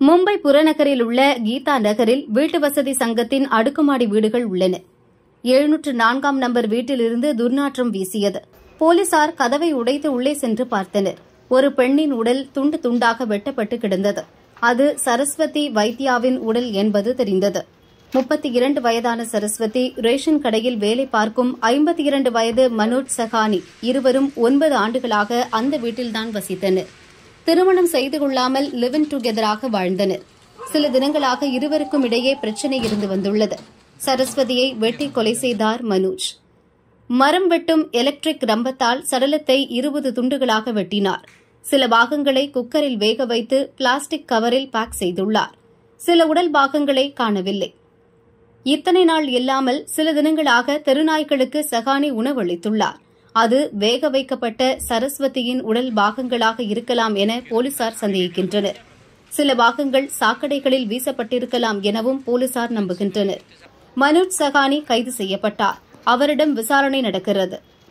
மும்பை புறநகரில் உள்ள கீதா நகரில் வீட்டு வசதி சங்கத்தின் அடுக்குமாடி வீடுகள் உள்ளன எழுநூற்று நான்காம் நம்பர் வீட்டிலிருந்து துர்நாற்றம் வீசியது போலீசார் கதவை உடைத்து உள்ளே சென்று பார்த்தனர் ஒரு பெண்ணின் உடல் துண்டு துண்டாக வெட்டப்பட்டு கிடந்தது அது சரஸ்வதி வைத்யாவின் உடல் என்பது தெரிந்தது முப்பத்தி இரண்டு வயதான சரஸ்வதி ரேஷன் கடையில் வேலை பார்க்கும் ஐம்பத்தி இரண்டு வயது மனோஜ் சஹானி இருவரும் ஒன்பது ஆண்டுகளாக அந்த வீட்டில்தான் வசித்தனர் திருமணம் செய்து கொள்ளாமல் லிவ் இன் டுகெதராக வாழ்ந்தனர் சில தினங்களாக இருவருக்கும் இடையே பிரச்சினை இருந்து வந்துள்ளது சரஸ்வதியை வெட்டி கொலை செய்தார் மனோஜ் மரம் வெட்டும் எலக்ட்ரிக் ரம்பத்தால் சடலத்தை இருபது துண்டுகளாக வெட்டினார் சில பாகங்களை குக்கரில் வேக வைத்து பிளாஸ்டிக் கவரில் பேக் செய்துள்ளார் சில உடல் பாகங்களை காணவில்லை இத்தனை நாள் இல்லாமல் சில தினங்களாக தெருநாய்களுக்கு சகானி உணவளித்துள்ளார் அது வேக வைக்கப்பட்ட சரஸ்வதியின் உடல் பாகங்களாக இருக்கலாம் என போலீசார் சந்தேகிக்கின்றனர் சில பாகங்கள் சாக்கடைகளில் வீசப்பட்டிருக்கலாம் எனவும் போலீசார் நம்புகின்றனர் மனோஜ் சகானி கைது செய்யப்பட்டார் அவரிடம் விசாரணை நடக்கிறது